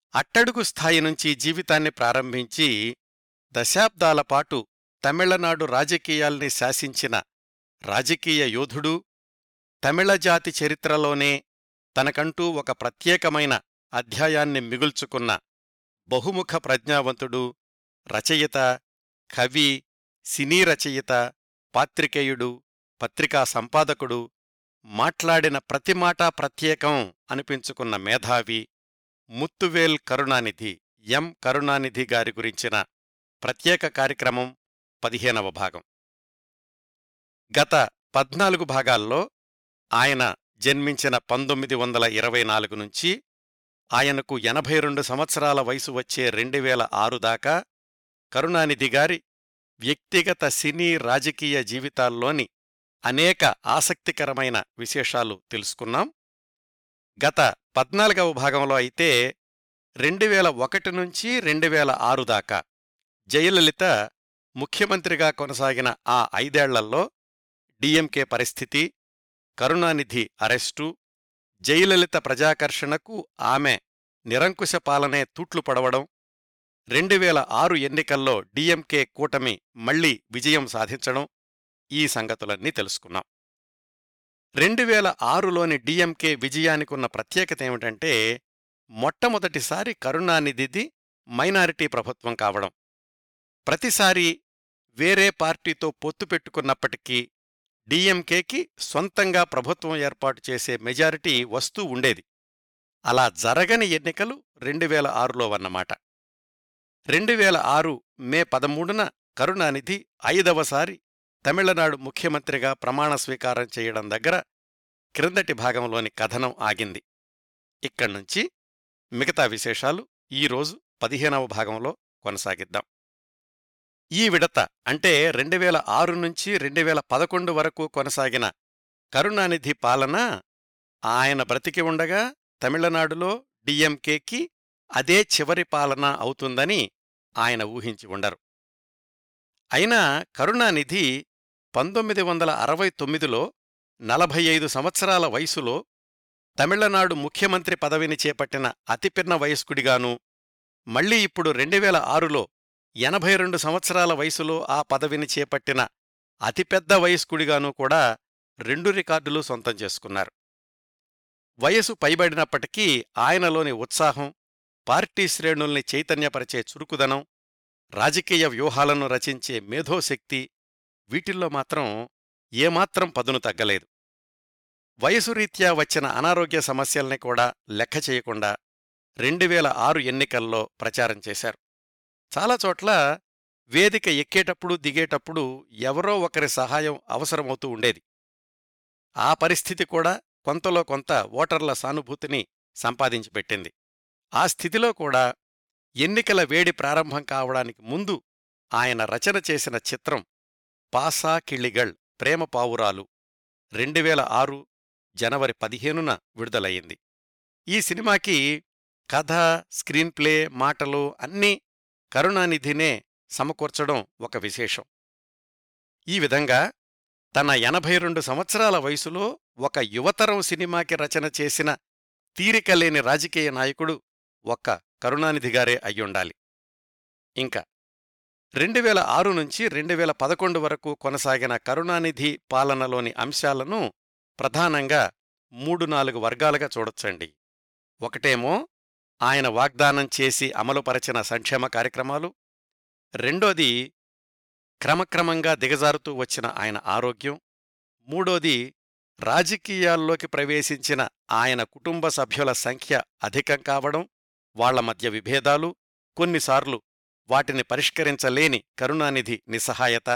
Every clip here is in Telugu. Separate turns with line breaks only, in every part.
అట్టడుగు స్థాయి నుంచి జీవితాన్ని ప్రారంభించి దశాబ్దాల పాటు తమిళనాడు రాజకీయాల్ని శాసించిన రాజకీయ యోధుడు తమిళ జాతి చరిత్రలోనే తనకంటూ ఒక ప్రత్యేకమైన అధ్యాయాన్ని మిగుల్చుకున్న బహుముఖ ప్రజ్ఞావంతుడు రచయిత కవి సినీ రచయిత పాత్రికేయుడు పత్రికా సంపాదకుడు మాట్లాడిన ప్రతి మాటా ప్రత్యేకం అనిపించుకున్న మేధావి ముత్తువేల్ కరుణానిధి ఎం కరుణానిధి గారి గురించిన ప్రత్యేక కార్యక్రమం పదిహేనవ భాగం గత పద్నాలుగు భాగాల్లో ఆయన జన్మించిన పంతొమ్మిది వందల ఇరవై నాలుగు నుంచి ఆయనకు ఎనభై రెండు సంవత్సరాల వయసు వచ్చే రెండు వేల ఆరు దాకా కరుణానిధి గారి వ్యక్తిగత సినీ రాజకీయ జీవితాల్లోని అనేక ఆసక్తికరమైన విశేషాలు తెలుసుకున్నాం గత పద్నాలుగవ భాగంలో అయితే రెండు వేల ఒకటి నుంచి రెండు వేల ఆరు దాకా జయలలిత ముఖ్యమంత్రిగా కొనసాగిన ఆ ఐదేళ్లలో డిఎంకే పరిస్థితి కరుణానిధి అరెస్టు జయలలిత ప్రజాకర్షణకు ఆమె నిరంకుశ పాలనే తూట్లు పడవడం రెండు వేల ఆరు ఎన్నికల్లో డిఎంకే కూటమి మళ్లీ విజయం సాధించడం ఈ సంగతులన్నీ తెలుసుకున్నాం రెండు వేల ఆరులోని డిఎంకే విజయానికున్న ప్రత్యేకత ఏమిటంటే మొట్టమొదటిసారి కరుణానిధిది మైనారిటీ ప్రభుత్వం కావడం ప్రతిసారి వేరే పార్టీతో పొత్తు పెట్టుకున్నప్పటికీ డిఎంకేకి సొంతంగా ప్రభుత్వం ఏర్పాటు చేసే మెజారిటీ వస్తూ ఉండేది అలా జరగని ఎన్నికలు రెండు వేల ఆరులో అన్నమాట రెండు వేల ఆరు మే పదమూడున కరుణానిధి ఐదవసారి తమిళనాడు ముఖ్యమంత్రిగా ప్రమాణ స్వీకారం చేయడం దగ్గర క్రిందటి భాగంలోని కథనం ఆగింది ఇక్కడ్నుంచి మిగతా విశేషాలు ఈరోజు పదిహేనవ భాగంలో కొనసాగిద్దాం ఈ విడత అంటే రెండు వేల ఆరు నుంచి రెండు వేల పదకొండు వరకు కొనసాగిన కరుణానిధి పాలన ఆయన బ్రతికి ఉండగా తమిళనాడులో డిఎంకేకి అదే చివరి పాలన అవుతుందని ఆయన ఊహించి ఉండరు అయినా కరుణానిధి పంతొమ్మిది వందల అరవై తొమ్మిదిలో నలభై ఐదు సంవత్సరాల వయసులో తమిళనాడు ముఖ్యమంత్రి పదవిని చేపట్టిన అతిపిన్న వయస్కుడిగానూ మళ్లీ ఇప్పుడు రెండువేల ఆరులో ఎనభై రెండు సంవత్సరాల వయసులో ఆ పదవిని చేపట్టిన అతిపెద్ద వయస్కుడిగానూ కూడా రెండు రికార్డులు సొంతం చేసుకున్నారు వయసు పైబడినప్పటికీ ఆయనలోని ఉత్సాహం పార్టీ శ్రేణుల్ని చైతన్యపరిచే చురుకుదనం రాజకీయ వ్యూహాలను రచించే మేధోశక్తి వీటిల్లో మాత్రం ఏమాత్రం పదును తగ్గలేదు వయసురీత్యా వచ్చిన అనారోగ్య సమస్యల్ని కూడా లెక్క చేయకుండా రెండువేల ఆరు ఎన్నికల్లో ప్రచారం చేశారు చాలా చోట్ల వేదిక ఎక్కేటప్పుడు దిగేటప్పుడు ఎవరో ఒకరి సహాయం అవసరమవుతూ ఉండేది ఆ పరిస్థితి కూడా కొంతలో కొంత ఓటర్ల సానుభూతిని సంపాదించి పెట్టింది ఆ స్థితిలో కూడా ఎన్నికల వేడి ప్రారంభం కావడానికి ముందు ఆయన రచన చేసిన చిత్రం పాసా కిళిగళ్ ప్రేమ పావురాలు రెండువేల ఆరు జనవరి పదిహేనున విడుదలయ్యింది ఈ సినిమాకి కథ స్క్రీన్ప్లే మాటలు అన్నీ కరుణానిధినే సమకూర్చడం ఒక విశేషం ఈ విధంగా తన ఎనభై రెండు సంవత్సరాల వయసులో ఒక యువతరం సినిమాకి రచన చేసిన తీరికలేని రాజకీయ నాయకుడు ఒక్క కరుణానిధిగారే అయ్యుండాలి ఇంకా రెండువేల ఆరు నుంచి రెండువేల పదకొండు వరకు కొనసాగిన కరుణానిధి పాలనలోని అంశాలను ప్రధానంగా మూడు నాలుగు వర్గాలుగా చూడొచ్చండి ఒకటేమో ఆయన వాగ్దానం చేసి అమలుపరచిన సంక్షేమ కార్యక్రమాలు రెండోది క్రమక్రమంగా దిగజారుతూ వచ్చిన ఆయన ఆరోగ్యం మూడోది రాజకీయాల్లోకి ప్రవేశించిన ఆయన కుటుంబ సభ్యుల సంఖ్య అధికం కావడం వాళ్ల మధ్య విభేదాలు కొన్నిసార్లు వాటిని పరిష్కరించలేని కరుణానిధి నిస్సహాయత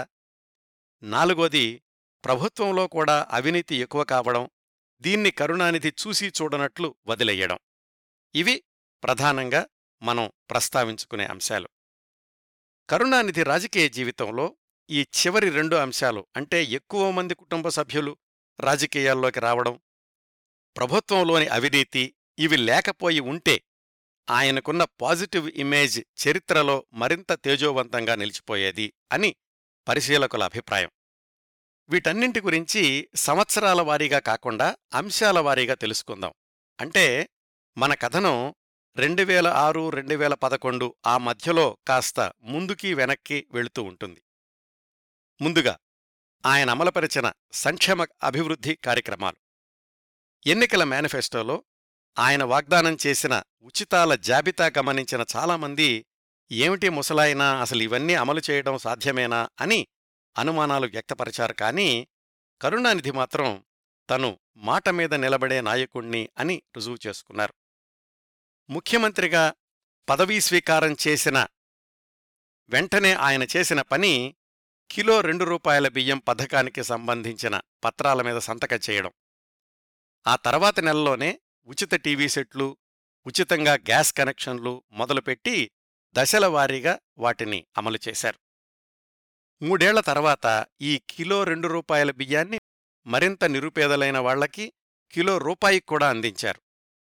నాలుగోది ప్రభుత్వంలో కూడా అవినీతి ఎక్కువ కావడం దీన్ని కరుణానిధి చూసీ చూడనట్లు వదిలెయ్యడం ఇవి ప్రధానంగా మనం ప్రస్తావించుకునే అంశాలు కరుణానిధి రాజకీయ జీవితంలో ఈ చివరి రెండు అంశాలు అంటే ఎక్కువ మంది కుటుంబ సభ్యులు రాజకీయాల్లోకి రావడం ప్రభుత్వంలోని అవినీతి ఇవి లేకపోయి ఉంటే ఆయనకున్న పాజిటివ్ ఇమేజ్ చరిత్రలో మరింత తేజోవంతంగా నిలిచిపోయేది అని పరిశీలకుల అభిప్రాయం వీటన్నింటి గురించి సంవత్సరాల వారీగా కాకుండా అంశాల వారీగా తెలుసుకుందాం అంటే మన కథనం రెండు వేల ఆరు రెండు వేల పదకొండు ఆ మధ్యలో కాస్త ముందుకి వెనక్కి వెళుతూ ఉంటుంది ముందుగా ఆయన అమలుపరిచిన సంక్షేమ అభివృద్ధి కార్యక్రమాలు ఎన్నికల మేనిఫెస్టోలో ఆయన వాగ్దానం చేసిన ఉచితాల జాబితా గమనించిన చాలామంది ఏమిటి ముసలాయినా అసలు ఇవన్నీ అమలు చేయడం సాధ్యమేనా అని అనుమానాలు వ్యక్తపరిచారు కానీ కరుణానిధి మాత్రం తను మాట మీద నిలబడే నాయకుణ్ణి అని రుజువు చేసుకున్నారు ముఖ్యమంత్రిగా పదవీ స్వీకారం చేసిన వెంటనే ఆయన చేసిన పని కిలో రెండు రూపాయల బియ్యం పథకానికి సంబంధించిన పత్రాల మీద సంతకం చేయడం ఆ తర్వాత నెలలోనే ఉచిత టీవీ సెట్లు ఉచితంగా గ్యాస్ కనెక్షన్లు మొదలుపెట్టి దశల వారీగా వాటిని అమలు చేశారు మూడేళ్ల తర్వాత ఈ కిలో రెండు రూపాయల బియ్యాన్ని మరింత నిరుపేదలైన వాళ్లకి కిలో రూపాయికి కూడా అందించారు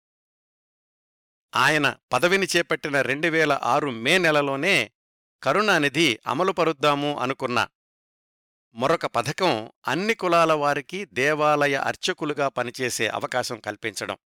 ఆయన పదవిని చేపట్టిన రెండు వేల ఆరు మే నెలలోనే కరుణానిధి అమలుపరుద్దాము అనుకున్న మరొక పథకం అన్ని కులాల వారికి దేవాలయ అర్చకులుగా పనిచేసే అవకాశం కల్పించడం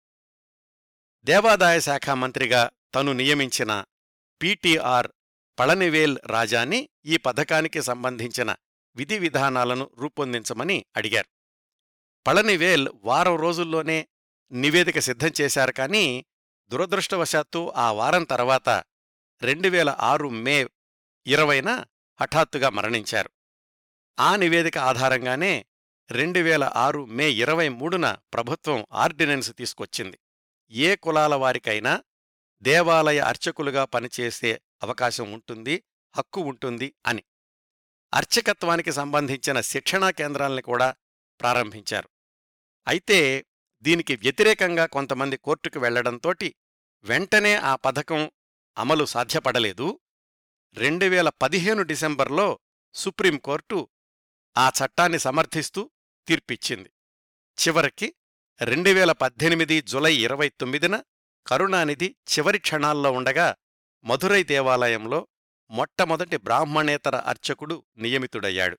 దేవాదాయ శాఖ మంత్రిగా తను నియమించిన పీటీఆర్ పళనివేల్ రాజాని ఈ పథకానికి సంబంధించిన విధి విధానాలను రూపొందించమని అడిగారు పళనివేల్ వారం రోజుల్లోనే నివేదిక సిద్ధం చేశారు కానీ దురదృష్టవశాత్తు ఆ వారం తర్వాత రెండు వేల ఆరు మే ఇరవైన హఠాత్తుగా మరణించారు ఆ నివేదిక ఆధారంగానే రెండు వేల ఆరు మే ఇరవై మూడున ప్రభుత్వం ఆర్డినెన్స్ తీసుకొచ్చింది ఏ కులాల వారికైనా దేవాలయ అర్చకులుగా పనిచేసే అవకాశం ఉంటుంది హక్కు ఉంటుంది అని అర్చకత్వానికి సంబంధించిన శిక్షణా కేంద్రాల్ని కూడా ప్రారంభించారు అయితే దీనికి వ్యతిరేకంగా కొంతమంది కోర్టుకు వెళ్లడంతోటి వెంటనే ఆ పథకం అమలు సాధ్యపడలేదు రెండు వేల పదిహేను డిసెంబర్లో సుప్రీంకోర్టు ఆ చట్టాన్ని సమర్థిస్తూ తీర్పిచ్చింది చివరికి రెండు వేల పద్దెనిమిది జులై ఇరవై తొమ్మిదిన కరుణానిధి చివరి క్షణాల్లో ఉండగా మధురై దేవాలయంలో మొట్టమొదటి బ్రాహ్మణేతర అర్చకుడు నియమితుడయ్యాడు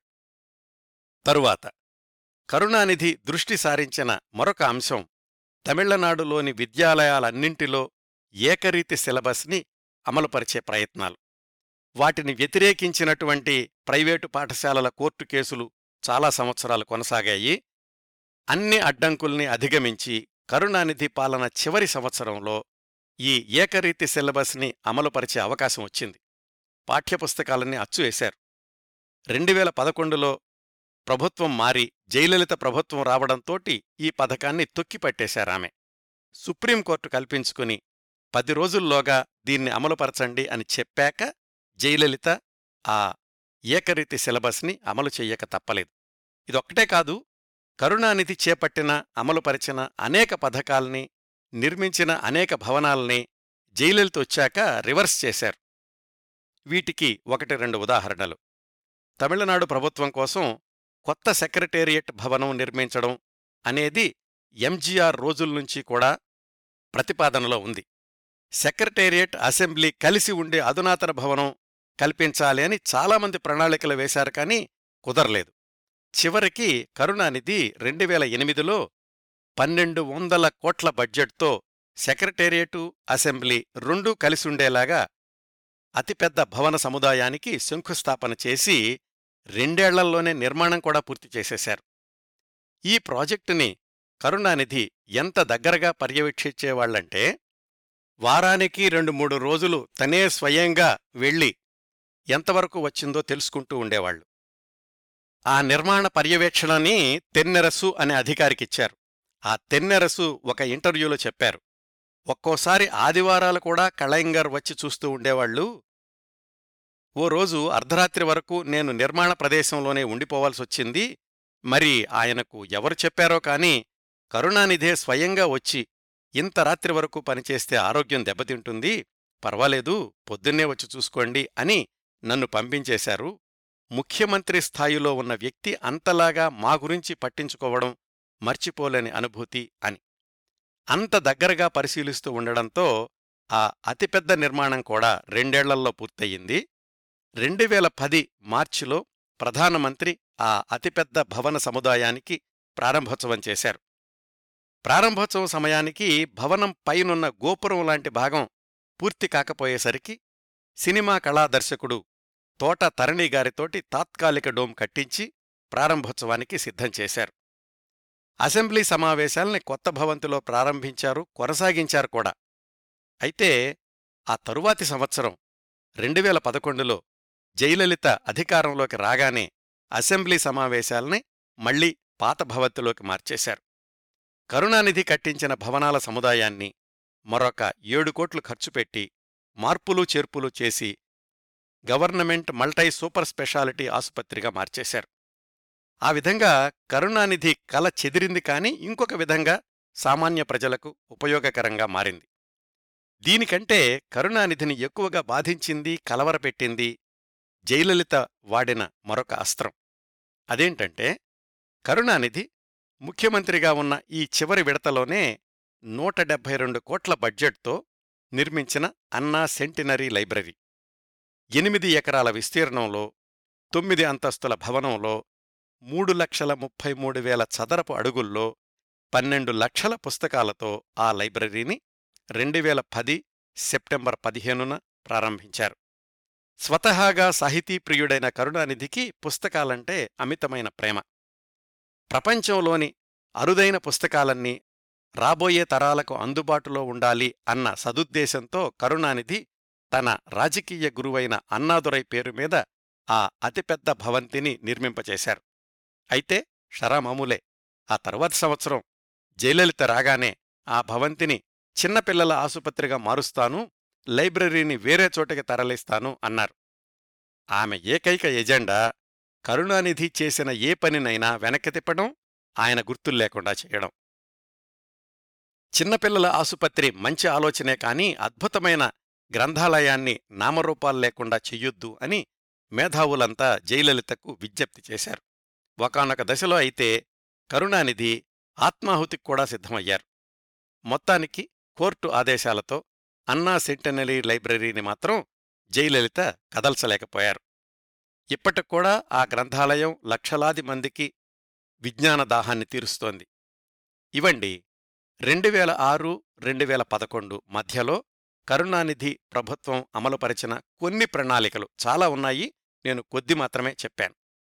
తరువాత కరుణానిధి దృష్టి సారించిన మరొక అంశం తమిళనాడులోని విద్యాలయాలన్నింటిలో ఏకరీతి సిలబస్ని అమలుపరిచే ప్రయత్నాలు వాటిని వ్యతిరేకించినటువంటి ప్రైవేటు పాఠశాలల కోర్టు కేసులు చాలా సంవత్సరాలు కొనసాగాయి అన్ని అడ్డంకుల్ని అధిగమించి కరుణానిధి పాలన చివరి సంవత్సరంలో ఈ ఏకరీతి సిలబస్ని అమలుపరిచే అవకాశం వచ్చింది పాఠ్యపుస్తకాలన్నీ అచ్చువేశారు రెండు వేల పదకొండులో ప్రభుత్వం మారి జయలలిత ప్రభుత్వం రావడంతోటి ఈ పథకాన్ని తొక్కిపట్టేశారామె సుప్రీంకోర్టు కల్పించుకుని పది రోజుల్లోగా దీన్ని అమలుపరచండి అని చెప్పాక జయలలిత ఆ ఏకరీతి సిలబస్ని అమలు చెయ్యక తప్పలేదు ఇదొక్కటే కాదు కరుణానిధి చేపట్టిన అమలుపరిచిన అనేక పథకాల్ని నిర్మించిన అనేక భవనాల్ని జైలలిత వచ్చాక రివర్స్ చేశారు వీటికి ఒకటి రెండు ఉదాహరణలు తమిళనాడు ప్రభుత్వం కోసం కొత్త సెక్రటేరియట్ భవనం నిర్మించడం అనేది ఎంజీఆర్ రోజుల్నుంచి కూడా ప్రతిపాదనలో ఉంది సెక్రటేరియట్ అసెంబ్లీ కలిసి ఉండే అధునాతన భవనం కల్పించాలి అని చాలామంది ప్రణాళికలు వేశారు కానీ కుదరలేదు చివరికి కరుణానిధి రెండు వేల ఎనిమిదిలో పన్నెండు వందల కోట్ల బడ్జెట్తో సెక్రటేరియటు అసెంబ్లీ రెండూ కలిసుండేలాగా అతిపెద్ద భవన సముదాయానికి శంకుస్థాపన చేసి రెండేళ్లల్లోనే నిర్మాణం కూడా పూర్తి చేసేశారు ఈ ప్రాజెక్టుని కరుణానిధి ఎంత దగ్గరగా పర్యవేక్షించేవాళ్లంటే వారానికి రెండు మూడు రోజులు తనే స్వయంగా వెళ్ళి ఎంతవరకు వచ్చిందో తెలుసుకుంటూ ఉండేవాళ్లు ఆ నిర్మాణ పర్యవేక్షణని తెన్నెరసు అనే అధికారికిచ్చారు ఆ తెన్నెరసు ఒక ఇంటర్వ్యూలో చెప్పారు ఒక్కోసారి ఆదివారాలు కూడా కళయింగర్ వచ్చి చూస్తూ ఉండేవాళ్లు ఓ రోజు అర్ధరాత్రి వరకు నేను నిర్మాణ ప్రదేశంలోనే ఉండిపోవాల్సొచ్చింది మరి ఆయనకు ఎవరు చెప్పారో కాని కరుణానిధే స్వయంగా వచ్చి ఇంత రాత్రి వరకు పనిచేస్తే ఆరోగ్యం దెబ్బతింటుంది పర్వాలేదు పొద్దున్నే వచ్చి చూసుకోండి అని నన్ను పంపించేశారు ముఖ్యమంత్రి స్థాయిలో ఉన్న వ్యక్తి అంతలాగా మా గురించి పట్టించుకోవడం మర్చిపోలేని అనుభూతి అని అంత దగ్గరగా పరిశీలిస్తూ ఉండడంతో ఆ అతిపెద్ద నిర్మాణం కూడా రెండేళ్లల్లో పూర్తయింది రెండు వేల పది మార్చిలో ప్రధానమంత్రి ఆ అతిపెద్ద భవన సముదాయానికి ప్రారంభోత్సవం చేశారు ప్రారంభోత్సవం సమయానికి భవనం పైనున్న గోపురం లాంటి భాగం పూర్తి కాకపోయేసరికి సినిమా కళా దర్శకుడు తోట తరణి గారితోటి తాత్కాలిక డోమ్ కట్టించి ప్రారంభోత్సవానికి సిద్ధం చేశారు అసెంబ్లీ సమావేశాల్ని కొత్త భవంతిలో ప్రారంభించారు కొనసాగించారు కూడా అయితే ఆ తరువాతి సంవత్సరం రెండువేల పదకొండులో జయలలిత అధికారంలోకి రాగానే అసెంబ్లీ సమావేశాల్ని మళ్లీ పాత భవంతిలోకి మార్చేశారు కరుణానిధి కట్టించిన భవనాల సముదాయాన్ని మరొక ఏడు కోట్లు ఖర్చుపెట్టి మార్పులు చేర్పులు చేసి గవర్నమెంట్ మల్టై సూపర్ స్పెషాలిటీ ఆసుపత్రిగా మార్చేశారు ఆ విధంగా కరుణానిధి కల చెదిరింది కాని ఇంకొక విధంగా సామాన్య ప్రజలకు ఉపయోగకరంగా మారింది దీనికంటే కరుణానిధిని ఎక్కువగా బాధించింది కలవరపెట్టింది జయలలిత వాడిన మరొక అస్త్రం అదేంటంటే కరుణానిధి ముఖ్యమంత్రిగా ఉన్న ఈ చివరి విడతలోనే నూట డెబ్బై రెండు కోట్ల బడ్జెట్తో నిర్మించిన అన్నా సెంటినరీ లైబ్రరీ ఎనిమిది ఎకరాల విస్తీర్ణంలో తొమ్మిది అంతస్తుల భవనంలో మూడు లక్షల ముప్పై మూడు వేల చదరపు అడుగుల్లో పన్నెండు లక్షల పుస్తకాలతో ఆ లైబ్రరీని రెండువేల పది సెప్టెంబర్ పదిహేనున ప్రారంభించారు స్వతహాగా సాహితీప్రియుడైన కరుణానిధికి పుస్తకాలంటే అమితమైన ప్రేమ ప్రపంచంలోని అరుదైన పుస్తకాలన్నీ రాబోయే తరాలకు అందుబాటులో ఉండాలి అన్న సదుద్దేశంతో కరుణానిధి తన రాజకీయ గురువైన అన్నాదురై పేరు మీద ఆ అతిపెద్ద భవంతిని నిర్మింపచేశారు అయితే షరామామూలే ఆ తర్వాతి సంవత్సరం జయలలిత రాగానే ఆ భవంతిని చిన్నపిల్లల ఆసుపత్రిగా మారుస్తాను లైబ్రరీని వేరే చోటకి తరలిస్తాను అన్నారు ఆమె ఏకైక ఎజెండా కరుణానిధి చేసిన ఏ పనినైనా వెనక్కి తిప్పడం ఆయన గుర్తుల్లేకుండా చేయడం చిన్నపిల్లల ఆసుపత్రి మంచి ఆలోచనే కాని అద్భుతమైన గ్రంథాలయాన్ని నామరూపాలు లేకుండా చెయ్యొద్దు అని మేధావులంతా జయలలితకు విజ్ఞప్తి చేశారు ఒకనొక దశలో అయితే కరుణానిధి ఆత్మాహుతికి కూడా సిద్ధమయ్యారు మొత్తానికి కోర్టు ఆదేశాలతో అన్నా సెంటనరీ లైబ్రరీని మాత్రం జయలలిత కదల్చలేకపోయారు ఇప్పటికూడా ఆ గ్రంథాలయం లక్షలాది మందికి విజ్ఞాన దాహాన్ని తీరుస్తోంది ఇవండి రెండువేల ఆరు రెండువేల పదకొండు మధ్యలో కరుణానిధి ప్రభుత్వం అమలుపరిచిన కొన్ని ప్రణాళికలు చాలా ఉన్నాయి నేను కొద్ది మాత్రమే చెప్పాను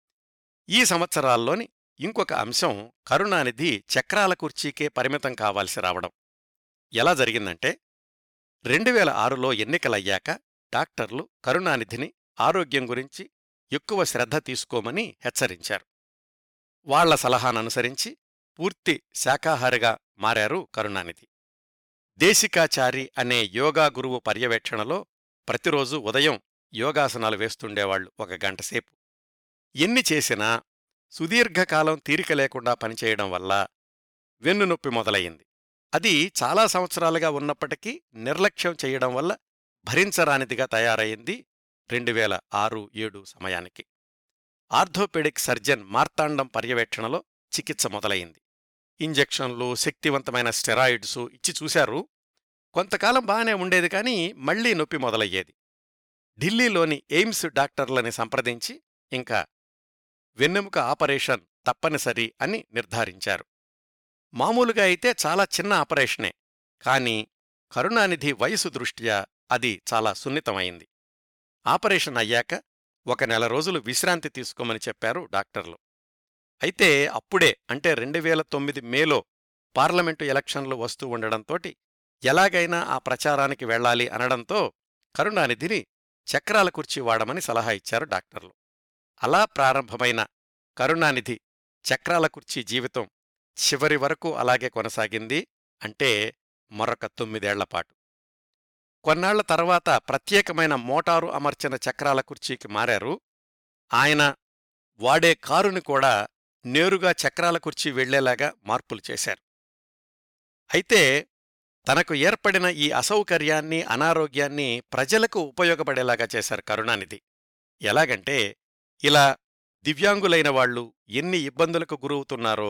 ఈ సంవత్సరాల్లోని ఇంకొక అంశం కరుణానిధి చక్రాల కుర్చీకే పరిమితం కావాల్సి రావడం ఎలా జరిగిందంటే రెండువేల ఆరులో ఎన్నికలయ్యాక డాక్టర్లు కరుణానిధిని ఆరోగ్యం గురించి ఎక్కువ శ్రద్ధ తీసుకోమని హెచ్చరించారు వాళ్ల సలహాననుసరించి పూర్తి శాకాహారిగా మారారు కరుణానిధి దేశికాచారి అనే యోగా గురువు పర్యవేక్షణలో ప్రతిరోజు ఉదయం యోగాసనాలు వేస్తుండేవాళ్లు ఒక గంటసేపు ఎన్ని చేసినా సుదీర్ఘకాలం తీరిక లేకుండా పనిచేయడం వల్ల వెన్నునొప్పి మొదలయ్యింది అది చాలా సంవత్సరాలుగా ఉన్నప్పటికీ నిర్లక్ష్యం చేయడం వల్ల భరించరానిదిగా తయారయింది రెండువేల ఆరు ఏడు సమయానికి ఆర్థోపెడిక్ సర్జన్ మార్తాండం పర్యవేక్షణలో చికిత్స మొదలయింది ఇంజెక్షన్లు శక్తివంతమైన స్టెరాయిడ్సు ఇచ్చి చూశారు కొంతకాలం బాగానే ఉండేది కానీ మళ్లీ నొప్పి మొదలయ్యేది ఢిల్లీలోని ఎయిమ్స్ డాక్టర్లని సంప్రదించి ఇంకా వెన్నెముక ఆపరేషన్ తప్పనిసరి అని నిర్ధారించారు మామూలుగా అయితే చాలా చిన్న ఆపరేషనే కాని కరుణానిధి వయసు దృష్ట్యా అది చాలా సున్నితమైంది ఆపరేషన్ అయ్యాక ఒక నెల రోజులు విశ్రాంతి తీసుకోమని చెప్పారు డాక్టర్లు అయితే అప్పుడే అంటే రెండువేల తొమ్మిది మేలో పార్లమెంటు ఎలక్షన్లు వస్తూ ఉండడంతోటి ఎలాగైనా ఆ ప్రచారానికి వెళ్లాలి అనడంతో కరుణానిధిని చక్రాల కుర్చీ వాడమని సలహా ఇచ్చారు డాక్టర్లు అలా ప్రారంభమైన కరుణానిధి చక్రాల కుర్చీ జీవితం చివరి వరకు అలాగే కొనసాగింది అంటే మరొక తొమ్మిదేళ్లపాటు కొన్నాళ్ల తర్వాత ప్రత్యేకమైన మోటారు అమర్చిన చక్రాల కుర్చీకి మారారు ఆయన వాడే కారుని కూడా నేరుగా చక్రాల కుర్చీ వెళ్లేలాగా మార్పులు చేశారు అయితే తనకు ఏర్పడిన ఈ అసౌకర్యాన్ని అనారోగ్యాన్ని ప్రజలకు ఉపయోగపడేలాగా చేశారు కరుణానిధి ఎలాగంటే ఇలా దివ్యాంగులైన వాళ్లు ఎన్ని ఇబ్బందులకు గురవుతున్నారో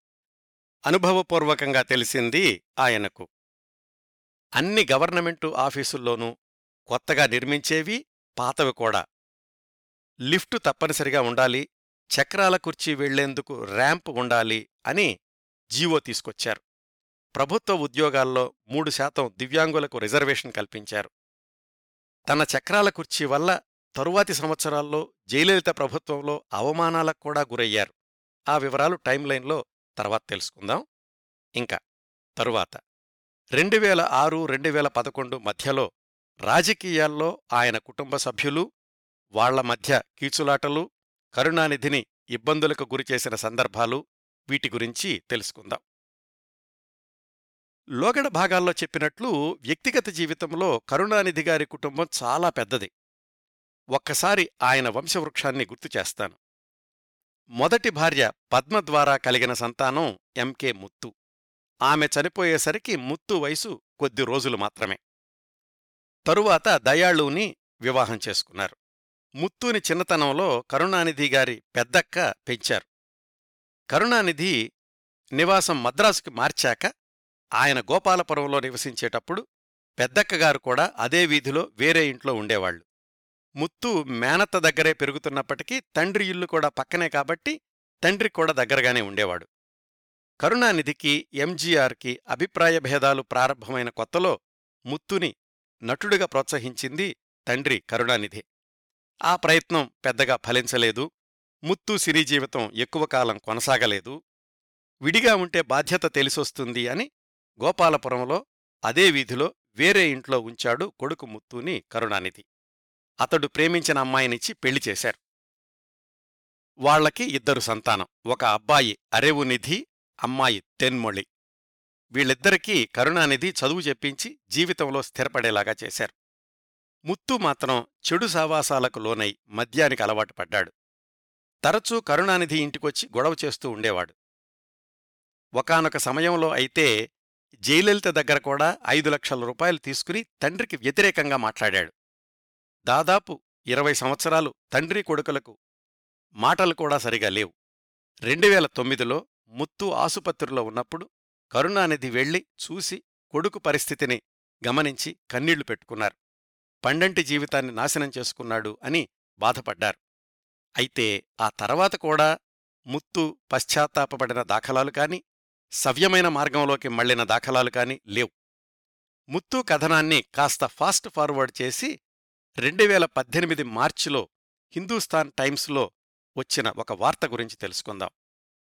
అనుభవపూర్వకంగా తెలిసింది ఆయనకు అన్ని గవర్నమెంటు ఆఫీసుల్లోనూ కొత్తగా నిర్మించేవి పాతవి కూడా లిఫ్టు తప్పనిసరిగా ఉండాలి చక్రాల కుర్చీ వెళ్లేందుకు ర్యాంప్ ఉండాలి అని జీవో తీసుకొచ్చారు ప్రభుత్వ ఉద్యోగాల్లో మూడు శాతం దివ్యాంగులకు రిజర్వేషన్ కల్పించారు తన చక్రాల కుర్చీ వల్ల తరువాతి సంవత్సరాల్లో జయలలిత ప్రభుత్వంలో అవమానాలకు కూడా గురయ్యారు ఆ వివరాలు టైంలైన్లో తర్వాత తెలుసుకుందాం ఇంకా తరువాత రెండు వేల ఆరు రెండు వేల పదకొండు మధ్యలో రాజకీయాల్లో ఆయన కుటుంబ సభ్యులు వాళ్ల మధ్య కీచులాటలు కరుణానిధిని ఇబ్బందులకు గురిచేసిన సందర్భాలు వీటి గురించి తెలుసుకుందాం లోగడ భాగాల్లో చెప్పినట్లు వ్యక్తిగత జీవితంలో కరుణానిధి గారి కుటుంబం చాలా పెద్దది ఒక్కసారి ఆయన వంశవృక్షాన్ని గుర్తు చేస్తాను మొదటి భార్య పద్మ ద్వారా కలిగిన సంతానం ఎంకే ముత్తు ఆమె చనిపోయేసరికి ముత్తు వయసు కొద్ది రోజులు మాత్రమే తరువాత దయాళుని వివాహం చేసుకున్నారు ముత్తుని చిన్నతనంలో కరుణానిధి గారి పెద్దక్క పెంచారు కరుణానిధి నివాసం మద్రాసుకి మార్చాక ఆయన గోపాలపురంలో నివసించేటప్పుడు పెద్దక్కగారు కూడా అదే వీధిలో వేరే ఇంట్లో ఉండేవాళ్లు ముత్తు మేనత్త దగ్గరే పెరుగుతున్నప్పటికీ తండ్రి ఇల్లు కూడా పక్కనే కాబట్టి తండ్రి కూడా దగ్గరగానే ఉండేవాడు కరుణానిధికి ఎంజీఆర్కి అభిప్రాయ భేదాలు ప్రారంభమైన కొత్తలో ముత్తుని నటుడిగా ప్రోత్సహించింది తండ్రి కరుణానిధి ఆ ప్రయత్నం పెద్దగా ఫలించలేదు ముత్తు సినీ జీవితం ఎక్కువ కాలం కొనసాగలేదు విడిగా ఉంటే బాధ్యత తెలిసొస్తుంది అని గోపాలపురంలో అదే వీధిలో వేరే ఇంట్లో ఉంచాడు కొడుకు ముత్తుని కరుణానిధి అతడు ప్రేమించిన అమ్మాయినిచ్చి పెళ్లి చేశారు వాళ్లకి ఇద్దరు సంతానం ఒక అబ్బాయి అరేవునిధి అమ్మాయి తెన్మొళి వీళ్ళిద్దరికీ కరుణానిధి చదువు చెప్పించి జీవితంలో స్థిరపడేలాగా చేశారు ముత్తు మాత్రం చెడు సావాసాలకు లోనై మద్యానికి అలవాటు పడ్డాడు తరచూ కరుణానిధి ఇంటికొచ్చి గొడవ చేస్తూ ఉండేవాడు ఒకనొక సమయంలో అయితే జయలలిత దగ్గర కూడా ఐదు లక్షల రూపాయలు తీసుకుని తండ్రికి వ్యతిరేకంగా మాట్లాడాడు దాదాపు ఇరవై సంవత్సరాలు తండ్రి కొడుకులకు మాటలు కూడా సరిగా లేవు రెండువేల తొమ్మిదిలో ముత్తు ఆసుపత్రిలో ఉన్నప్పుడు కరుణానిధి వెళ్లి చూసి కొడుకు పరిస్థితిని గమనించి కన్నీళ్లు పెట్టుకున్నారు పండంటి జీవితాన్ని నాశనం చేసుకున్నాడు అని బాధపడ్డారు అయితే ఆ తర్వాత కూడా ముత్తు పశ్చాత్తాపపడిన దాఖలాలు కాని సవ్యమైన మార్గంలోకి మళ్లిన దాఖలాలు కాని లేవు ముత్తు కథనాన్ని కాస్త ఫాస్ట్ ఫార్వర్డ్ చేసి రెండువేల పద్దెనిమిది మార్చిలో హిందూస్థాన్ టైమ్స్లో వచ్చిన ఒక వార్త గురించి తెలుసుకుందాం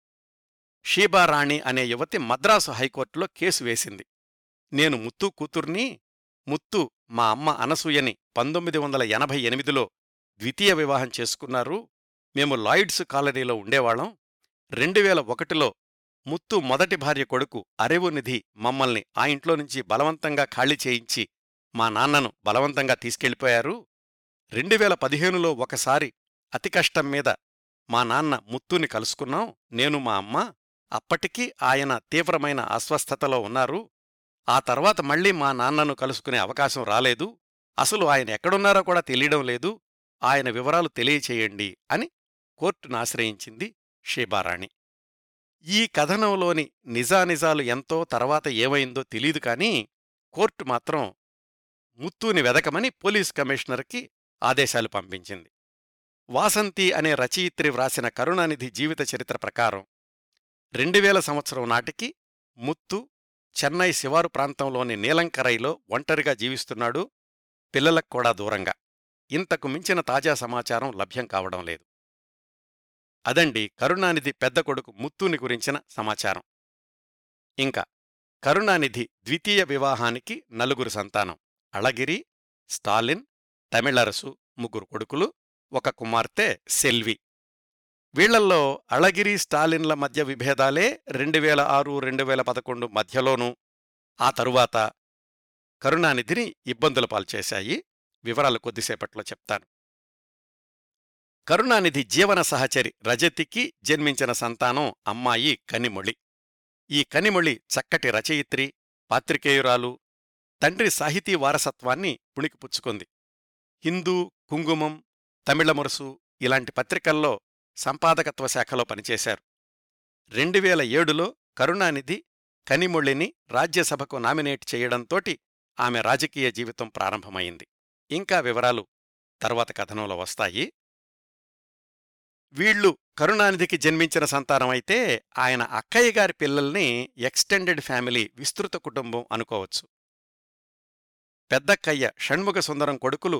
షీబారాణి అనే యువతి మద్రాసు హైకోర్టులో కేసు వేసింది నేను ముత్తు కూతుర్ని ముత్తు మా అమ్మ అనసూయని పంతొమ్మిది వందల ఎనభై ఎనిమిదిలో ద్వితీయ వివాహం చేసుకున్నారు మేము లాయిడ్స్ కాలనీలో ఉండేవాళ్ళం రెండువేల ఒకటిలో ముత్తు మొదటి భార్య కొడుకు అరేవునిధి మమ్మల్ని ఆ ఇంట్లో నుంచి బలవంతంగా ఖాళీ చేయించి మా నాన్నను బలవంతంగా తీసుకెళ్ళిపోయారు రెండువేల పదిహేనులో ఒకసారి అతి కష్టం మీద మా నాన్న ముత్తుని కలుసుకున్నాం నేను మా అమ్మ అప్పటికీ ఆయన తీవ్రమైన అస్వస్థతలో ఉన్నారు ఆ తర్వాత మళ్లీ మా నాన్నను కలుసుకునే అవకాశం రాలేదు అసలు ఆయన ఎక్కడున్నారో కూడా తెలియడం లేదు ఆయన వివరాలు తెలియచేయండి అని కోర్టును ఆశ్రయించింది షేబారాణి ఈ కథనంలోని నిజానిజాలు ఎంతో తర్వాత ఏమైందో తెలీదు కాని కోర్టు మాత్రం ముత్తూని వెదకమని పోలీస్ కమిషనర్కి ఆదేశాలు పంపించింది వాసంతి అనే రచయిత్రి వ్రాసిన కరుణానిధి జీవిత చరిత్ర ప్రకారం రెండువేల సంవత్సరం నాటికి ముత్తు చెన్నై శివారు ప్రాంతంలోని నీలంకరైలో ఒంటరిగా జీవిస్తున్నాడు పిల్లలకు కూడా దూరంగా ఇంతకు మించిన తాజా సమాచారం లభ్యం కావడం లేదు అదండి కరుణానిధి పెద్ద కొడుకు ముత్తుని గురించిన సమాచారం ఇంకా కరుణానిధి ద్వితీయ వివాహానికి నలుగురు సంతానం అళగిరి స్టాలిన్ తమిళరసు ముగ్గురు కొడుకులు ఒక కుమార్తె సెల్వి వీళ్లల్లో అళగిరి స్టాలిన్ల మధ్య విభేదాలే రెండువేల ఆరు రెండువేల పదకొండు మధ్యలోనూ ఆ తరువాత కరుణానిధిని ఇబ్బందుల పాల్చేశాయి వివరాలు కొద్దిసేపట్లో చెప్తాను కరుణానిధి జీవన సహచరి రజతికి జన్మించిన సంతానం అమ్మాయి కనిమొళి ఈ కనిమొళి చక్కటి రచయిత్రి పాత్రికేయురాలు తండ్రి సాహితీ వారసత్వాన్ని పుణికిపుచ్చుకుంది హిందూ కుంగుమం తమిళమురసు ఇలాంటి పత్రికల్లో సంపాదకత్వ శాఖలో పనిచేశారు రెండువేల ఏడులో కరుణానిధి కనిమొళిని రాజ్యసభకు నామినేట్ చేయడంతోటి ఆమె రాజకీయ జీవితం ప్రారంభమైంది ఇంకా వివరాలు తర్వాత కథనంలో వస్తాయి వీళ్లు కరుణానిధికి జన్మించిన సంతానమైతే ఆయన అక్కయ్య గారి పిల్లల్ని ఎక్స్టెండెడ్ ఫ్యామిలీ విస్తృత కుటుంబం అనుకోవచ్చు పెద్దక్కయ్య షణ్ముఖ సుందరం కొడుకులు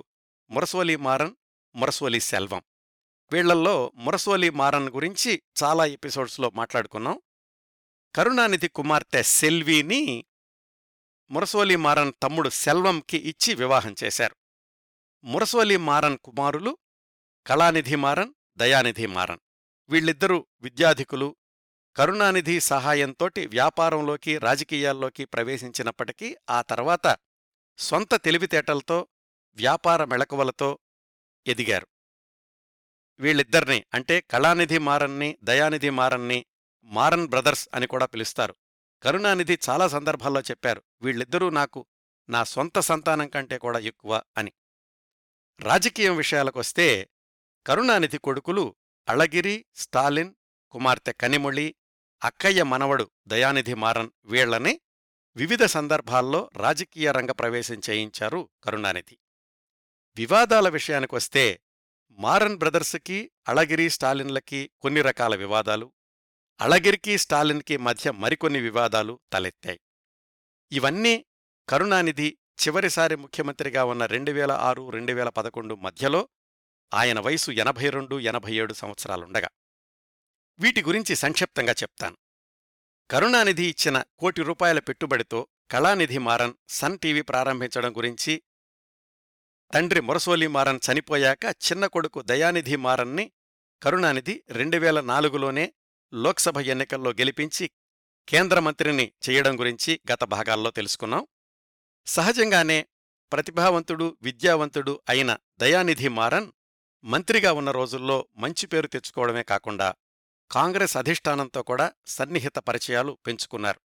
మురసోలి మారన్ మురసోలి సెల్వం వీళ్లల్లో మురసోలి మారన్ గురించి చాలా ఎపిసోడ్స్లో మాట్లాడుకున్నాం కరుణానిధి కుమార్తె సెల్విని మురసోలి మారన్ తమ్ముడు సెల్వంకి ఇచ్చి వివాహం చేశారు మురసోలి మారన్ కుమారులు కళానిధి మారన్ దయానిధి మారన్ వీళ్ళిద్దరూ విద్యాధికులు కరుణానిధి సహాయంతోటి వ్యాపారంలోకి రాజకీయాల్లోకి ప్రవేశించినప్పటికీ ఆ తర్వాత సొంత తెలివితేటలతో వ్యాపార మెళకువలతో ఎదిగారు వీళ్ళిద్దరిని అంటే కళానిధి మారన్ని దయానిధి మారన్ని మారన్ బ్రదర్స్ అని కూడా పిలుస్తారు కరుణానిధి చాలా సందర్భాల్లో చెప్పారు వీళ్ళిద్దరూ నాకు నా సొంత సంతానం కంటే కూడా ఎక్కువ అని రాజకీయం విషయాలకొస్తే కరుణానిధి కొడుకులు అళగిరి స్టాలిన్ కుమార్తె కనిమొళి అక్కయ్య మనవడు దయానిధి మారన్ వీళ్లని వివిధ సందర్భాల్లో రాజకీయ రంగ ప్రవేశం చేయించారు కరుణానిధి వివాదాల విషయానికొస్తే మారన్ బ్రదర్స్కి అళగిరి స్టాలిన్లకి కొన్ని రకాల వివాదాలు అళగిరికి స్టాలిన్కి మధ్య మరికొన్ని వివాదాలు తలెత్తాయి ఇవన్నీ కరుణానిధి చివరిసారి ముఖ్యమంత్రిగా ఉన్న రెండు వేల ఆరు రెండు వేల పదకొండు మధ్యలో ఆయన వయసు ఎనభై రెండు ఎనభై ఏడు సంవత్సరాలుండగా వీటి గురించి సంక్షిప్తంగా చెప్తాను కరుణానిధి ఇచ్చిన కోటి రూపాయల పెట్టుబడితో కళానిధి మారన్ సన్ టీవీ ప్రారంభించడం గురించి తండ్రి మురసోలి మారన్ చనిపోయాక చిన్న కొడుకు దయానిధి మారన్ని కరుణానిధి రెండు వేల నాలుగులోనే లోక్సభ ఎన్నికల్లో గెలిపించి కేంద్ర మంత్రిని చేయడం గురించి గత భాగాల్లో తెలుసుకున్నాం సహజంగానే ప్రతిభావంతుడు విద్యావంతుడు అయిన దయానిధి మారన్ మంత్రిగా ఉన్న రోజుల్లో మంచి పేరు తెచ్చుకోవడమే కాకుండా కాంగ్రెస్ అధిష్టానంతో కూడా సన్నిహిత పరిచయాలు పెంచుకున్నారు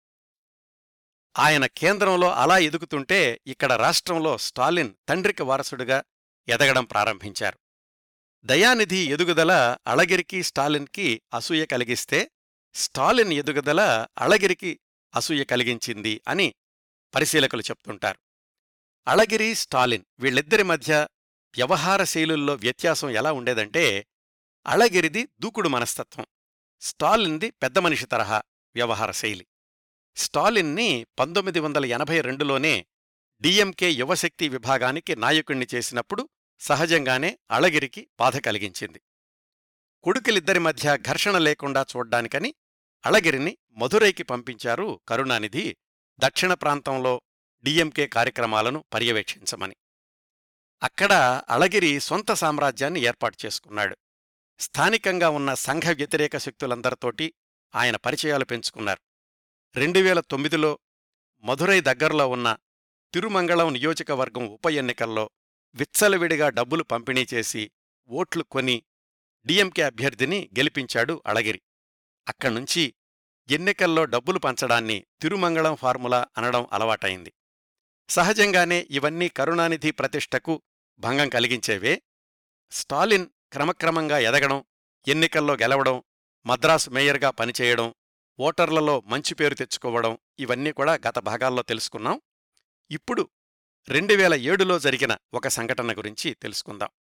ఆయన కేంద్రంలో అలా ఎదుగుతుంటే ఇక్కడ రాష్ట్రంలో స్టాలిన్ తండ్రికి వారసుడిగా ఎదగడం ప్రారంభించారు దయానిధి ఎదుగుదల అళగిరికి స్టాలిన్కి అసూయ కలిగిస్తే స్టాలిన్ ఎదుగుదల అళగిరికి అసూయ కలిగించింది అని పరిశీలకులు చెప్తుంటారు అళగిరి స్టాలిన్ వీళ్ళిద్దరి మధ్య వ్యవహార శైలుల్లో వ్యత్యాసం ఎలా ఉండేదంటే అళగిరిది దూకుడు మనస్తత్వం స్టాలిన్ది పెద్ద మనిషి తరహా వ్యవహార శైలి స్టాలిన్ని పంతొమ్మిది వందల ఎనభై రెండులోనే డిఎంకే యువశక్తి విభాగానికి నాయకుణ్ణి చేసినప్పుడు సహజంగానే అళగిరికి బాధ కలిగించింది కొడుకులిద్దరి మధ్య ఘర్షణ లేకుండా చూడ్డానికని అళగిరిని మధురైకి పంపించారు కరుణానిధి దక్షిణ ప్రాంతంలో డిఎంకే కార్యక్రమాలను పర్యవేక్షించమని అక్కడ అళగిరి సొంత సామ్రాజ్యాన్ని ఏర్పాటు చేసుకున్నాడు స్థానికంగా ఉన్న సంఘ వ్యతిరేక శక్తులందరితోటి ఆయన పరిచయాలు పెంచుకున్నారు రెండు వేల తొమ్మిదిలో మధురై దగ్గరలో ఉన్న తిరుమంగళం నియోజకవర్గం ఉప ఎన్నికల్లో విచ్చలవిడిగా డబ్బులు పంపిణీ చేసి ఓట్లు కొని డిఎంకే అభ్యర్థిని గెలిపించాడు అళగిరి అక్కడ్నుంచి ఎన్నికల్లో డబ్బులు పంచడాన్ని తిరుమంగళం ఫార్ములా అనడం అలవాటైంది సహజంగానే ఇవన్నీ కరుణానిధి ప్రతిష్టకు భంగం కలిగించేవే స్టాలిన్ క్రమక్రమంగా ఎదగడం ఎన్నికల్లో గెలవడం మద్రాసు మేయర్గా పనిచేయడం ఓటర్లలో మంచి పేరు తెచ్చుకోవడం ఇవన్నీ కూడా గత భాగాల్లో తెలుసుకున్నాం ఇప్పుడు రెండు వేల ఏడులో జరిగిన ఒక సంఘటన గురించి తెలుసుకుందాం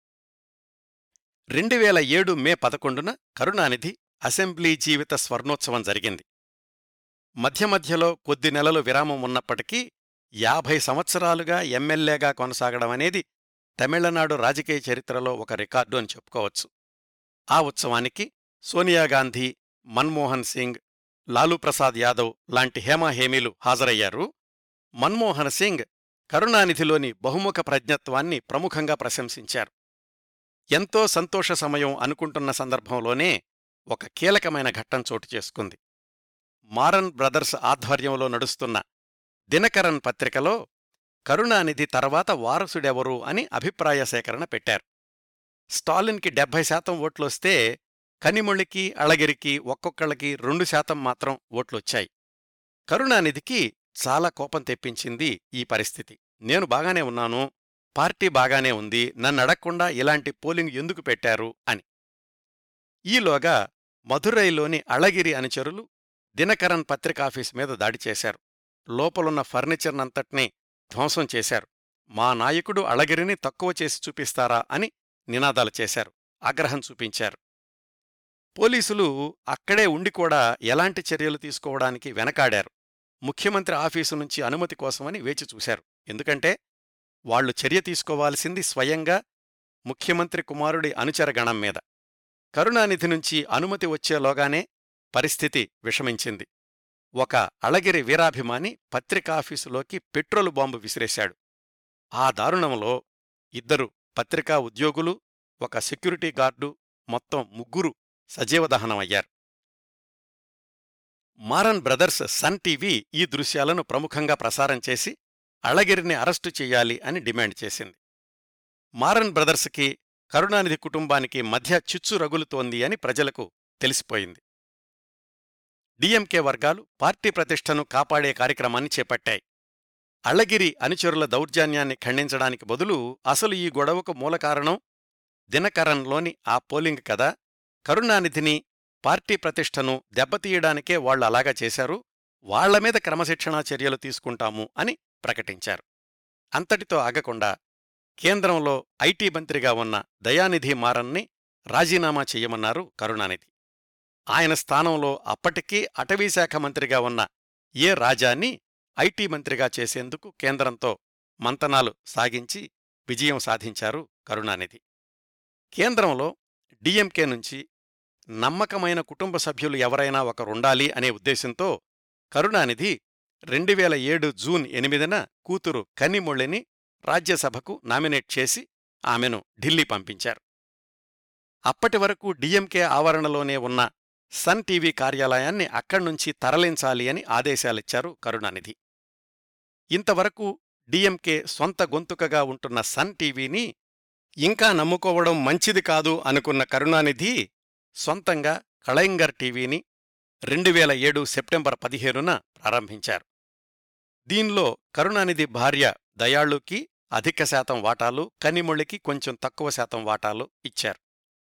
రెండు వేల ఏడు మే పదకొండున కరుణానిధి అసెంబ్లీ జీవిత స్వర్ణోత్సవం జరిగింది మధ్య మధ్యలో కొద్ది నెలలు విరామం ఉన్నప్పటికీ యాభై సంవత్సరాలుగా ఎమ్మెల్యేగా కొనసాగడం అనేది తమిళనాడు రాజకీయ చరిత్రలో ఒక రికార్డు అని చెప్పుకోవచ్చు ఆ ఉత్సవానికి సోనియాగాంధీ మన్మోహన్ సింగ్ లాలూ ప్రసాద్ యాదవ్ లాంటి హేమాహేమీలు హాజరయ్యారు మన్మోహన్ సింగ్ కరుణానిధిలోని బహుముఖ ప్రజ్ఞత్వాన్ని ప్రముఖంగా ప్రశంసించారు ఎంతో సంతోష సమయం అనుకుంటున్న సందర్భంలోనే ఒక కీలకమైన ఘట్టం చోటు చేసుకుంది మారన్ బ్రదర్స్ ఆధ్వర్యంలో నడుస్తున్న దినకరన్ పత్రికలో కరుణానిధి తర్వాత వారసుడెవరు అని అభిప్రాయ సేకరణ పెట్టారు స్టాలిన్కి డెబ్భై శాతం ఓట్లొస్తే కనిమొళికి అళగిరికి ఒక్కొక్కళ్ళకి రెండు శాతం మాత్రం ఓట్లొచ్చాయి కరుణానిధికి చాలా కోపం తెప్పించింది ఈ పరిస్థితి నేను బాగానే ఉన్నాను పార్టీ బాగానే ఉంది నన్నడక్కుండా ఇలాంటి పోలింగ్ ఎందుకు పెట్టారు అని ఈలోగా మధురైలోని అళగిరి అనుచరులు దినకరన్ పత్రికాఫీస్ మీద దాడి చేశారు లోపలున్న ఫర్నిచర్నంతటినీ ధ్వంసం చేశారు మా నాయకుడు అళగిరిని తక్కువ చేసి చూపిస్తారా అని నినాదాలు చేశారు ఆగ్రహం చూపించారు పోలీసులు అక్కడే ఉండి కూడా ఎలాంటి చర్యలు తీసుకోవడానికి వెనకాడారు ముఖ్యమంత్రి ఆఫీసు నుంచి అనుమతి కోసమని వేచి చూశారు ఎందుకంటే వాళ్లు చర్య తీసుకోవాల్సింది స్వయంగా ముఖ్యమంత్రి కుమారుడి అనుచరగణం మీద కరుణానిధి నుంచి అనుమతి వచ్చేలోగానే పరిస్థితి విషమించింది ఒక అళగిరి వీరాభిమాని పత్రికాఫీసులోకి పెట్రోలు బాంబు విసిరేశాడు ఆ దారుణంలో ఇద్దరు పత్రికా ఉద్యోగులు ఒక సెక్యూరిటీ గార్డు మొత్తం ముగ్గురు సజీవదహనమయ్యారు మారన్ బ్రదర్స్ సన్ టీవీ ఈ దృశ్యాలను ప్రముఖంగా ప్రసారం చేసి అళగిరిని అరెస్టు చెయ్యాలి అని డిమాండ్ చేసింది మారన్ బ్రదర్స్కి కరుణానిధి కుటుంబానికి మధ్య చిచ్చు రగులుతోంది అని ప్రజలకు తెలిసిపోయింది డిఎంకే వర్గాలు పార్టీ ప్రతిష్టను కాపాడే కార్యక్రమాన్ని చేపట్టాయి అళగిరి అనుచరుల దౌర్జన్యాన్ని ఖండించడానికి బదులు అసలు ఈ గొడవకు మూలకారణం దినకరన్లోని ఆ పోలింగ్ కదా కరుణానిధిని పార్టీ ప్రతిష్టను దెబ్బతీయడానికే వాళ్లు అలాగా చేశారు వాళ్లమీద క్రమశిక్షణా చర్యలు తీసుకుంటాము అని ప్రకటించారు అంతటితో ఆగకుండా కేంద్రంలో ఐటీ మంత్రిగా ఉన్న దయానిధి మారన్ని రాజీనామా చెయ్యమన్నారు కరుణానిధి ఆయన స్థానంలో అప్పటికీ అటవీశాఖ మంత్రిగా ఉన్న ఏ రాజాని ఐటీ మంత్రిగా చేసేందుకు కేంద్రంతో మంతనాలు సాగించి విజయం సాధించారు కరుణానిధి కేంద్రంలో డిఎంకే నుంచి నమ్మకమైన కుటుంబ సభ్యులు ఎవరైనా ఒకరుండాలి అనే ఉద్దేశంతో కరుణానిధి రెండువేల ఏడు జూన్ ఎనిమిదిన కూతురు కన్నిముళ్ళిని రాజ్యసభకు నామినేట్ చేసి ఆమెను ఢిల్లీ పంపించారు అప్పటి వరకు డిఎంకే ఆవరణలోనే ఉన్న సన్ టీవీ కార్యాలయాన్ని అక్కడ్నుంచి తరలించాలి అని ఆదేశాలిచ్చారు కరుణానిధి ఇంతవరకు డిఎంకే సొంత గొంతుకగా ఉంటున్న సన్ టీవీని ఇంకా నమ్ముకోవడం మంచిది కాదు అనుకున్న కరుణానిధి సొంతంగా కళయింగర్ టీవీని రెండువేల ఏడు సెప్టెంబర్ పదిహేనున ప్రారంభించారు దీనిలో కరుణానిధి భార్య దయాళుకి అధిక శాతం వాటాలు కనిముళ్ళికి కొంచెం తక్కువ శాతం వాటాలు ఇచ్చారు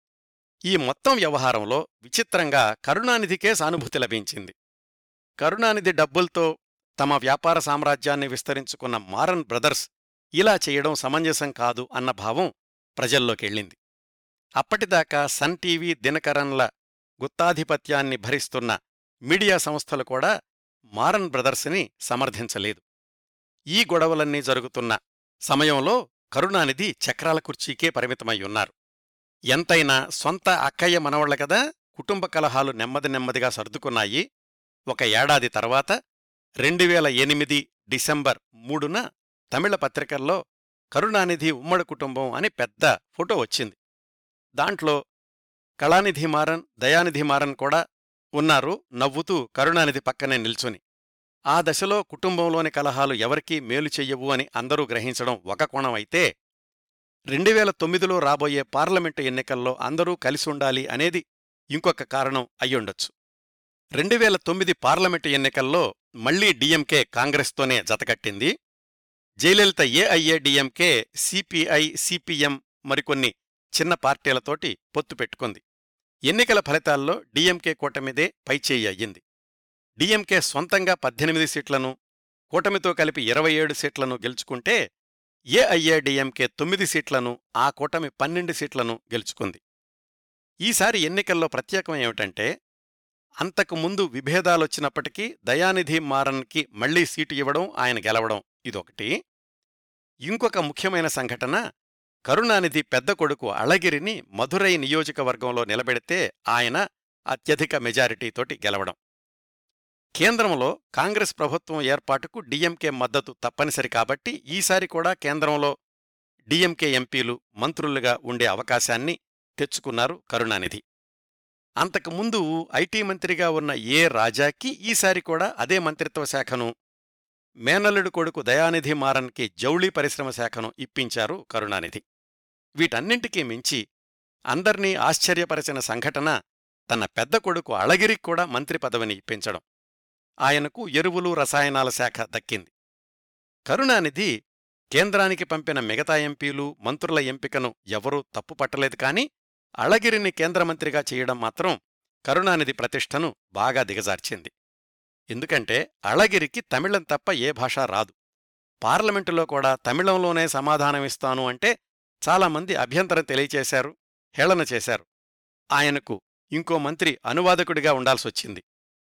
ఈ మొత్తం వ్యవహారంలో విచిత్రంగా కరుణానిధికే సానుభూతి లభించింది కరుణానిధి డబ్బుల్తో తమ వ్యాపార సామ్రాజ్యాన్ని విస్తరించుకున్న మారన్ బ్రదర్స్ ఇలా చేయడం సమంజసం కాదు అన్న భావం ప్రజల్లోకెళ్ళింది అప్పటిదాకా సన్ టీవీ దినకరన్ల గుత్తాధిపత్యాన్ని భరిస్తున్న మీడియా సంస్థలు కూడా మారన్ బ్రదర్స్ని సమర్థించలేదు ఈ గొడవలన్నీ జరుగుతున్న సమయంలో కరుణానిధి చక్రాల కుర్చీకే పరిమితమయ్యున్నారు ఎంతైనా సొంత అక్కయ్య మనవళ్ల కదా కుటుంబ కలహాలు నెమ్మది నెమ్మదిగా సర్దుకున్నాయి ఒక ఏడాది తర్వాత రెండువేల ఎనిమిది డిసెంబర్ మూడున తమిళ పత్రికల్లో కరుణానిధి ఉమ్మడి కుటుంబం అని పెద్ద ఫోటో వచ్చింది దాంట్లో కళానిధి మారన్ దయానిధి మారన్ కూడా ఉన్నారు నవ్వుతూ కరుణానిధి పక్కనే నిల్చుని ఆ దశలో కుటుంబంలోని కలహాలు ఎవరికీ మేలు చెయ్యవు అని అందరూ గ్రహించడం ఒక కోణం అయితే రెండువేల తొమ్మిదిలో రాబోయే పార్లమెంటు ఎన్నికల్లో అందరూ కలిసుండాలి అనేది ఇంకొక కారణం అయ్యుండొచ్చు రెండువేల తొమ్మిది పార్లమెంటు ఎన్నికల్లో మళ్లీ డిఎంకే కాంగ్రెస్తోనే జతకట్టింది Jayalalithaa AIADMK CPI CPM మరికొన్ని చిన్న పార్టీలతోటి పొత్తు పెట్టుకుంది ఎన్నికల ఫలితాల్లో డిఎంకే కూటమిదే పైచేయి అయ్యింది డిఎంకే సొంతంగా పద్దెనిమిది సీట్లను కూటమితో కలిపి ఇరవై ఏడు సీట్లను గెలుచుకుంటే ఏఐఏడిఎంకే తొమ్మిది సీట్లను ఆ కూటమి పన్నెండు సీట్లను గెలుచుకుంది ఈసారి ఎన్నికల్లో ప్రత్యేకం ఏమిటంటే అంతకుముందు విభేదాలొచ్చినప్పటికీ దయానిధి మారన్కి మళ్లీ సీటు ఇవ్వడం ఆయన గెలవడం ఇదొకటి ఇంకొక ముఖ్యమైన సంఘటన కరుణానిధి పెద్ద కొడుకు అళగిరిని మధురై నియోజకవర్గంలో నిలబెడితే ఆయన అత్యధిక మెజారిటీతోటి గెలవడం కేంద్రంలో కాంగ్రెస్ ప్రభుత్వం ఏర్పాటుకు డిఎంకే మద్దతు తప్పనిసరి కాబట్టి ఈసారి కూడా కేంద్రంలో డిఎంకే ఎంపీలు మంత్రులుగా ఉండే అవకాశాన్ని తెచ్చుకున్నారు కరుణానిధి అంతకుముందు ఐటీ మంత్రిగా ఉన్న ఏ రాజాకి ఈసారి కూడా అదే మంత్రిత్వ శాఖను మేనల్లుడు కొడుకు దయానిధి మారన్కి జౌళి పరిశ్రమ శాఖను ఇప్పించారు కరుణానిధి వీటన్నింటికీ మించి అందర్నీ ఆశ్చర్యపరిచిన సంఘటన తన పెద్ద కొడుకు అళగిరికి కూడా మంత్రి పదవిని ఇప్పించడం ఆయనకు ఎరువులు రసాయనాల శాఖ దక్కింది కరుణానిధి కేంద్రానికి పంపిన మిగతా ఎంపీలు మంత్రుల ఎంపికను ఎవరూ తప్పుపట్టలేదు కాని అళగిరిని కేంద్రమంత్రిగా చేయడం మాత్రం కరుణానిధి ప్రతిష్టను బాగా దిగజార్చింది ఎందుకంటే అళగిరికి తమిళం తప్ప ఏ భాష రాదు పార్లమెంటులో కూడా తమిళంలోనే సమాధానమిస్తాను అంటే చాలామంది అభ్యంతరం తెలియచేశారు హేళన చేశారు ఆయనకు ఇంకో మంత్రి అనువాదకుడిగా ఉండాల్సొచ్చింది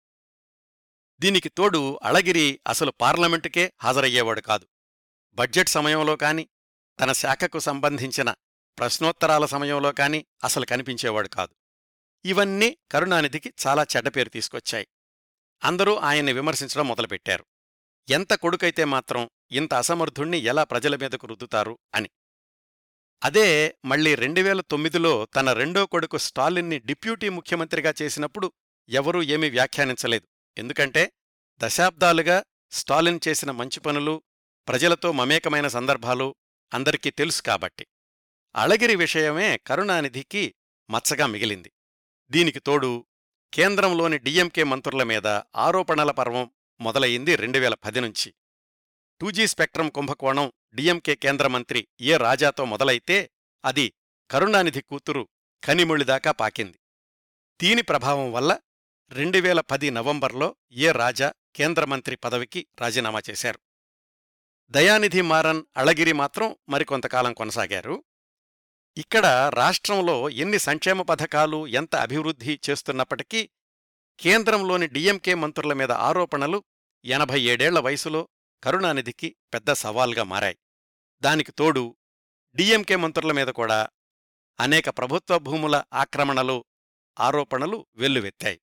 దీనికి తోడు అళగిరి అసలు పార్లమెంటుకే హాజరయ్యేవాడు కాదు బడ్జెట్ సమయంలో కాని తన శాఖకు సంబంధించిన ప్రశ్నోత్తరాల సమయంలో కాని అసలు కనిపించేవాడు కాదు ఇవన్నీ కరుణానిధికి చాలా చెడ్డ పేరు తీసుకొచ్చాయి అందరూ ఆయన్ని విమర్శించడం మొదలుపెట్టారు ఎంత కొడుకైతే మాత్రం ఇంత అసమర్థుణ్ణి ఎలా ప్రజల మీదకు రుద్దుతారు అని అదే మళ్ళీ రెండువేల తొమ్మిదిలో తన రెండో కొడుకు స్టాలిన్ని డిప్యూటీ ముఖ్యమంత్రిగా చేసినప్పుడు ఎవరూ ఏమీ వ్యాఖ్యానించలేదు ఎందుకంటే దశాబ్దాలుగా స్టాలిన్ చేసిన మంచి పనులు ప్రజలతో మమేకమైన సందర్భాలు అందరికీ తెలుసు కాబట్టి అళగిరి విషయమే కరుణానిధికి మచ్చగా మిగిలింది దీనికి తోడు కేంద్రంలోని డిఎంకే మంత్రుల మీద ఆరోపణల పర్వం మొదలయింది రెండువేల పది నుంచి టూజీ స్పెక్ట్రం కుంభకోణం డిఎంకే కేంద్ర మంత్రి ఏ రాజాతో మొదలైతే అది కరుణానిధి కూతురు కనిముళిదాకా పాకింది దీని ప్రభావం వల్ల రెండువేల పది నవంబర్లో ఏ రాజా కేంద్ర మంత్రి పదవికి రాజీనామా చేశారు దయానిధి మారన్ అళగిరి మాత్రం మరికొంతకాలం కొనసాగారు ఇక్కడ రాష్ట్రంలో ఎన్ని సంక్షేమ పథకాలు ఎంత అభివృద్ధి చేస్తున్నప్పటికీ కేంద్రంలోని డిఎంకే మంత్రుల మీద ఆరోపణలు ఎనభై ఏడేళ్ల వయసులో కరుణానిధికి పెద్ద సవాల్గా మారాయి దానికి తోడు డిఎంకే మంత్రుల మీద కూడా అనేక ప్రభుత్వ భూముల ఆక్రమణలు ఆరోపణలు వెల్లువెత్తాయి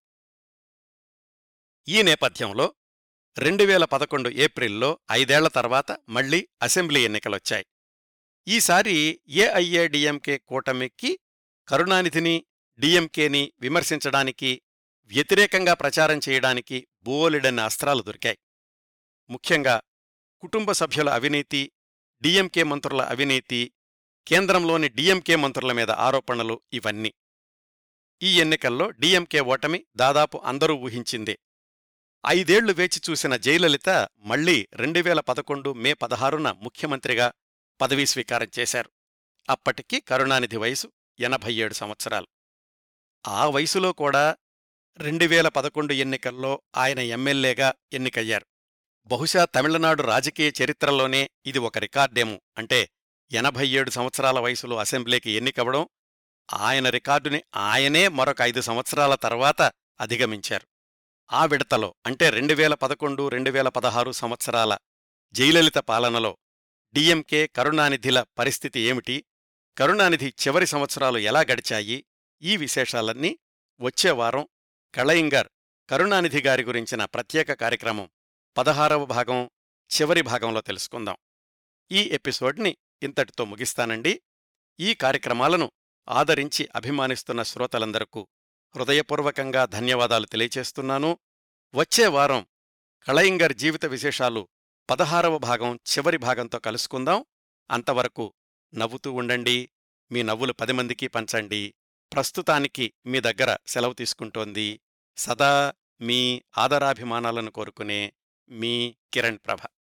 ఈ నేపథ్యంలో రెండువేల పదకొండు ఏప్రిల్లో ఐదేళ్ల తర్వాత మళ్లీ అసెంబ్లీ ఎన్నికలొచ్చాయి ఈసారి ఏఐఏడిఎంకే కూటమికి కరుణానిధిని డిఎంకేని విమర్శించడానికి వ్యతిరేకంగా ప్రచారం చేయడానికి బోలెడన్న అస్త్రాలు దొరికాయి ముఖ్యంగా కుటుంబ సభ్యుల అవినీతి డిఎంకే మంత్రుల అవినీతి కేంద్రంలోని డిఎంకే మంత్రుల మీద ఆరోపణలు ఇవన్నీ ఈ ఎన్నికల్లో డిఎంకే ఓటమి దాదాపు అందరూ ఊహించిందే ఐదేళ్లు వేచి చూసిన జయలలిత మళ్లీ రెండువేల పదకొండు మే పదహారున ముఖ్యమంత్రిగా పదవీ స్వీకారం చేశారు అప్పటికి కరుణానిధి వయసు ఎనభై ఏడు సంవత్సరాలు ఆ వయసులో కూడా రెండువేల పదకొండు ఎన్నికల్లో ఆయన ఎమ్మెల్యేగా ఎన్నికయ్యారు బహుశా తమిళనాడు రాజకీయ చరిత్రలోనే ఇది ఒక రికార్డేమో అంటే ఎనభై ఏడు సంవత్సరాల వయసులో అసెంబ్లీకి ఎన్నికవడం ఆయన రికార్డుని ఆయనే మరొక ఐదు సంవత్సరాల తర్వాత అధిగమించారు ఆ విడతలో అంటే రెండువేల పదకొండు రెండువేల పదహారు సంవత్సరాల జయలలిత పాలనలో డిఎంకే కరుణానిధిల పరిస్థితి ఏమిటి కరుణానిధి చివరి సంవత్సరాలు ఎలా గడిచాయి ఈ విశేషాలన్నీ వచ్చే వారం కళయింగర్ కరుణానిధి గారి గురించిన ప్రత్యేక కార్యక్రమం పదహారవ భాగం చివరి భాగంలో తెలుసుకుందాం ఈ ఎపిసోడ్ని ఇంతటితో ముగిస్తానండి ఈ కార్యక్రమాలను ఆదరించి అభిమానిస్తున్న శ్రోతలందరకు హృదయపూర్వకంగా ధన్యవాదాలు తెలియచేస్తున్నాను వచ్చే వారం కళయింగర్ జీవిత విశేషాలు పదహారవ భాగం చివరి భాగంతో కలుసుకుందాం అంతవరకు నవ్వుతూ ఉండండి మీ నవ్వులు పది మందికి పంచండి ప్రస్తుతానికి మీ దగ్గర సెలవు తీసుకుంటోంది సదా మీ ఆదరాభిమానాలను కోరుకునే మీ కిరణ్ ప్రభ